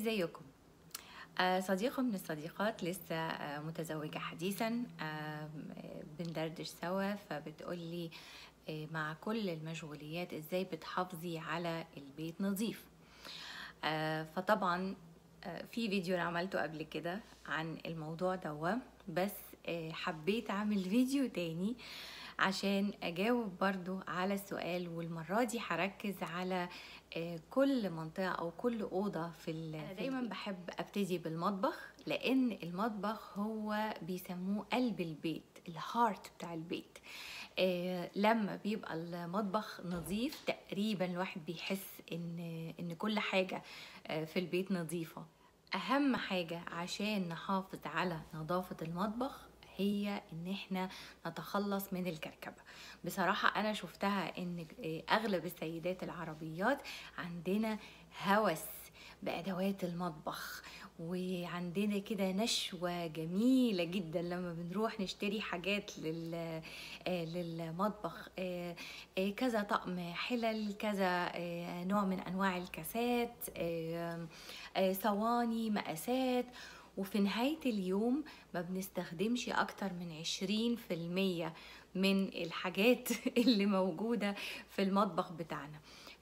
ازيكم آه، صديقة من الصديقات لسه آه، متزوجة حديثا آه، بندردش سوا فبتقولي آه، مع كل المشغوليات ازاي بتحافظي على البيت نظيف آه، فطبعا آه، في فيديو انا عملته قبل كده عن الموضوع دوا بس آه، حبيت اعمل فيديو تاني عشان اجاوب برضو على السؤال والمرة دي هركز على آه، كل منطقة او كل اوضة في ال- أنا دايما بحب ابتدي بالمطبخ لان المطبخ هو بيسموه قلب البيت الهارت بتاع البيت آه، لما بيبقى المطبخ نظيف تقريبا الواحد بيحس ان ان كل حاجة آه، في البيت نظيفة اهم حاجة عشان نحافظ على نظافة المطبخ هي ان احنا نتخلص من الكركبة بصراحة انا شفتها ان اغلب السيدات العربيات عندنا هوس بادوات المطبخ وعندنا كده نشوة جميلة جدا لما بنروح نشتري حاجات لل آه، للمطبخ آه، آه، كذا طقم حلل كذا آه، نوع من انواع الكاسات آه، آه، صواني مقاسات وفي نهاية اليوم ما بنستخدمش أكتر من عشرين في المية من الحاجات اللي موجودة في المطبخ بتاعنا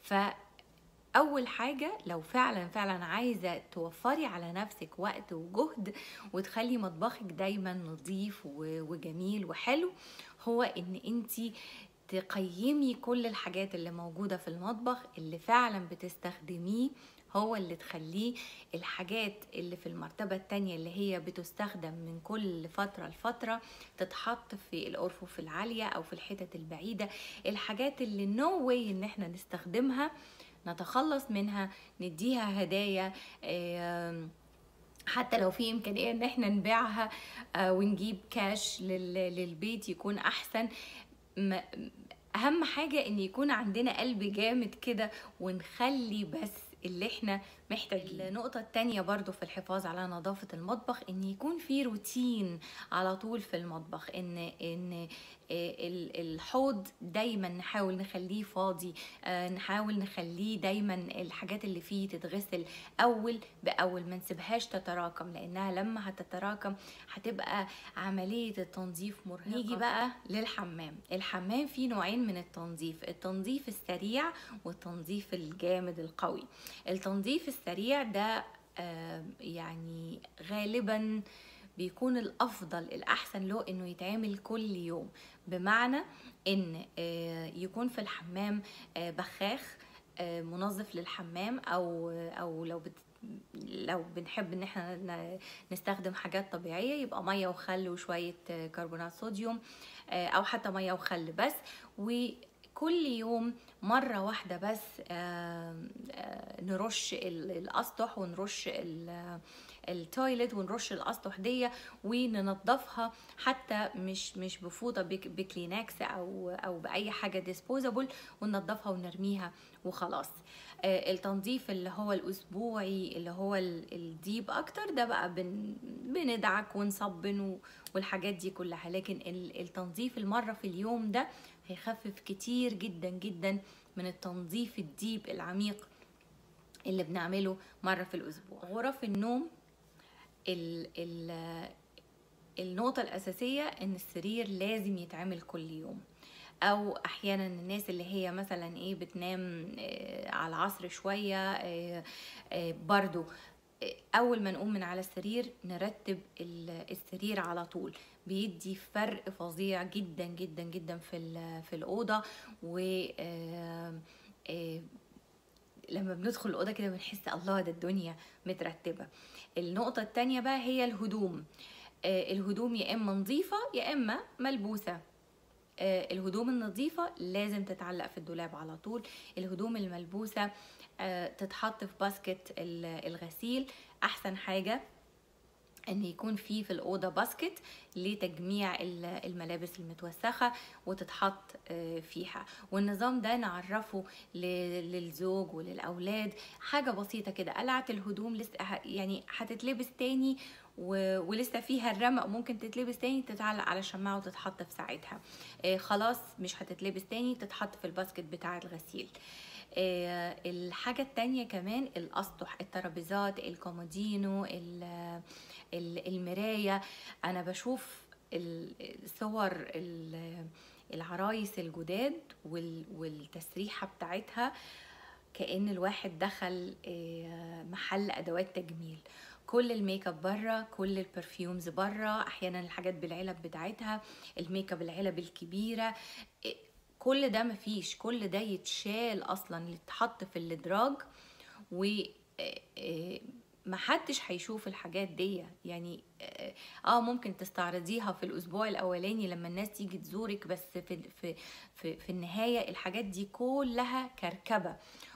فأول حاجة لو فعلا فعلا عايزة توفري على نفسك وقت وجهد وتخلي مطبخك دايما نظيف و- وجميل وحلو هو ان انتي تقيمي كل الحاجات اللي موجودة في المطبخ اللي فعلا بتستخدميه هو اللي تخليه الحاجات اللي في المرتبة التانية اللي هي بتستخدم من كل فترة لفترة تتحط في الأرفف العالية أو في الحتت البعيدة الحاجات اللي نو واي إن احنا نستخدمها نتخلص منها نديها هدايا آم، حتى لو في امكانيه ان احنا نبيعها آه، ونجيب كاش لل- للبيت يكون احسن ما- اهم حاجه ان يكون عندنا قلب جامد كده ونخلي بس اللي احنا محتاجين النقطة التانية برضو في الحفاظ على نظافة المطبخ ان يكون في روتين على طول في المطبخ ان ان آه، ال- الحوض دايما نحاول نخليه فاضي آه، نحاول نخليه دايما الحاجات اللي فيه تتغسل اول باول ما نسيبهاش تتراكم لانها لما هتتراكم هتبقى عمليه التنظيف مرهقه نيجي بقى للحمام الحمام فيه نوعين من التنظيف التنظيف السريع والتنظيف الجامد القوي التنظيف السريع ده آه، يعني غالبا بيكون الافضل الاحسن له انه يتعمل كل يوم بمعنى ان آه، يكون في الحمام آه، بخاخ آه، منظف للحمام او او لو بت لو بنحب ان احنا ن- نستخدم حاجات طبيعيه يبقى ميه وخل وشويه آه، كربونات صوديوم آه، او حتى ميه وخل بس وكل يوم مرة واحدة بس آه، آه، نرش ال- الأسطح ونرش ال- التويلت ونرش الأسطح دي وننضفها حتى مش مش بفوطة بك- بكلينكس أو أو بأي حاجة ديسبوزابل وننضفها ونرميها وخلاص آه، التنظيف اللي هو الأسبوعي اللي هو ال- الديب أكتر ده بقى بن بندعك ونصبن و- والحاجات دي كلها لكن ال- التنظيف المرة في اليوم ده هيخفف كتير جدا جدا من التنظيف الديب العميق اللي بنعمله مرة في الأسبوع غرف النوم ال ال النقطة الأساسية إن السرير لازم يتعمل كل يوم أو أحيانا الناس اللي هي مثلا إيه بتنام آه، على العصر شوية آه، آه، برضو آه، أول ما نقوم من على السرير نرتب ال- السرير على طول بيدي فرق فظيع جدا جدا جدا في ال- في الأوضة و آه، آه، لما بندخل الأوضة كده بنحس الله ده الدنيا مترتبة النقطة التانية بقى هي الهدوم آه، الهدوم يا إما نظيفة يا إما ملبوسة آه، الهدوم النظيفة لازم تتعلق في الدولاب على طول الهدوم الملبوسة آه، تتحط في باسكت ال- الغسيل أحسن حاجة ان يكون في في الاوضه باسكت لتجميع ال- الملابس المتوسخه وتتحط آه، فيها والنظام ده نعرفه ل- للزوج وللاولاد حاجه بسيطه كده قلعه الهدوم لسه ه- يعني هتتلبس تاني و- ولسه فيها الرمق ممكن تتلبس تاني تتعلق على شماعه وتتحط في ساعتها آه، خلاص مش هتتلبس تاني تتحط في الباسكت بتاع الغسيل آه، الحاجة التانية كمان الأسطح الترابيزات الكومودينو ال- ال- المراية أنا بشوف الصور ال- العرايس الجداد وال- والتسريحة بتاعتها كأن الواحد دخل آه، محل أدوات تجميل كل الميك اب بره كل البرفيومز بره احيانا الحاجات بالعلب بتاعتها الميك اب العلب الكبيره إيه، كل ده مفيش كل ده يتشال اصلا يتحط في الادراج و إيه، إيه، محدش هيشوف الحاجات دي يعني اه آه، ممكن تستعرضيها في الاسبوع الاولاني لما الناس تيجي تزورك بس في في في, في النهايه الحاجات دي كلها كركبه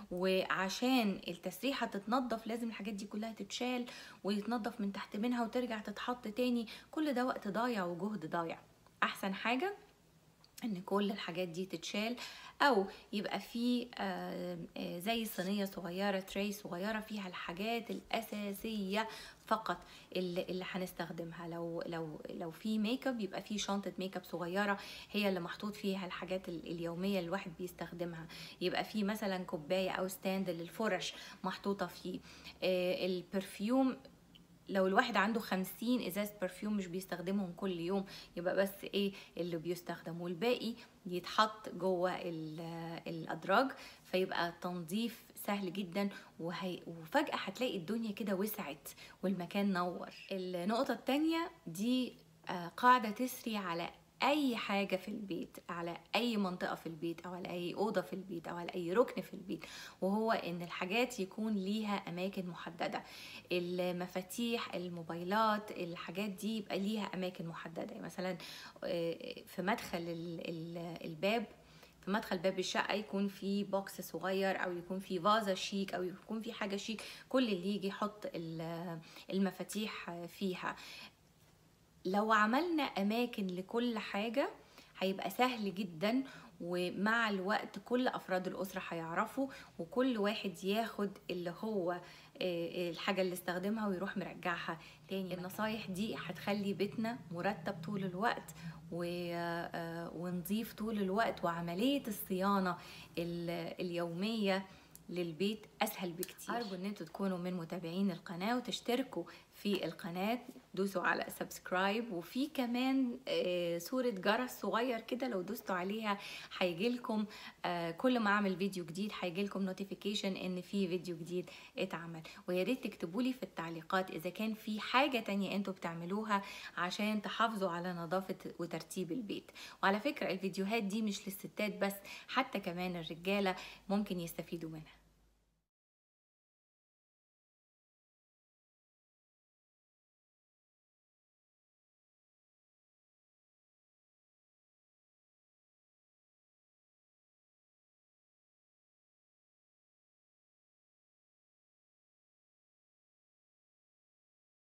وعشان التسريحه تتنضف لازم الحاجات دي كلها تتشال ويتنضف من تحت منها وترجع تتحط تاني كل ده وقت ضايع وجهد ضايع احسن حاجه ان كل الحاجات دي تتشال او يبقى في آه، آه، زي صينيه صغيره تري صغيره فيها الحاجات الاساسيه فقط اللي, اللي هنستخدمها لو لو لو في ميك اب يبقى في شنطه ميك اب صغيره هي اللي محطوط فيها الحاجات ال- اليوميه اللي الواحد بيستخدمها يبقى في مثلا كوبايه او ستاند للفرش محطوطه فيه آه، البرفيوم لو الواحد عنده خمسين ازاز برفيوم مش بيستخدمهم كل يوم يبقى بس ايه اللي بيستخدم والباقي يتحط جوه ال- الادراج فيبقى تنظيف سهل جدا وهي وفجأة هتلاقي الدنيا كده وسعت والمكان نور النقطة التانية دي آه، قاعدة تسري على اي حاجة في البيت على اي منطقة في البيت او على اي اوضة في البيت او على اي ركن في البيت وهو ان الحاجات يكون ليها اماكن محددة المفاتيح الموبايلات الحاجات دي يبقى ليها اماكن محدده يعني مثلا آه، في مدخل ال- ال- الباب في مدخل باب الشقه يكون في بوكس صغير او يكون في فازه شيك او يكون في حاجه شيك كل اللي يجي يحط ال- المفاتيح فيها لو عملنا اماكن لكل حاجه هيبقى سهل جدا ومع الوقت كل افراد الاسره هيعرفوا وكل واحد ياخد اللي هو آه، الحاجه اللي استخدمها ويروح مرجعها تاني النصايح دي هتخلي بيتنا مرتب طول الوقت و- آه، ونظيف طول الوقت وعمليه الصيانه ال- اليوميه للبيت اسهل بكتير ارجو ان انتوا تكونوا من متابعين القناه وتشتركوا في القناه دوسوا على سبسكرايب وفي كمان آه، صورة جرس صغير كده لو دوستوا عليها هيجيلكم آه، كل ما اعمل فيديو جديد هيجيلكم نوتيفيكيشن ان في فيديو جديد اتعمل ويا ريت تكتبوا لي في التعليقات اذا كان في حاجة تانية انتوا بتعملوها عشان تحافظوا على نظافة وترتيب البيت وعلى فكرة الفيديوهات دي مش للستات بس حتى كمان الرجالة ممكن يستفيدوا منها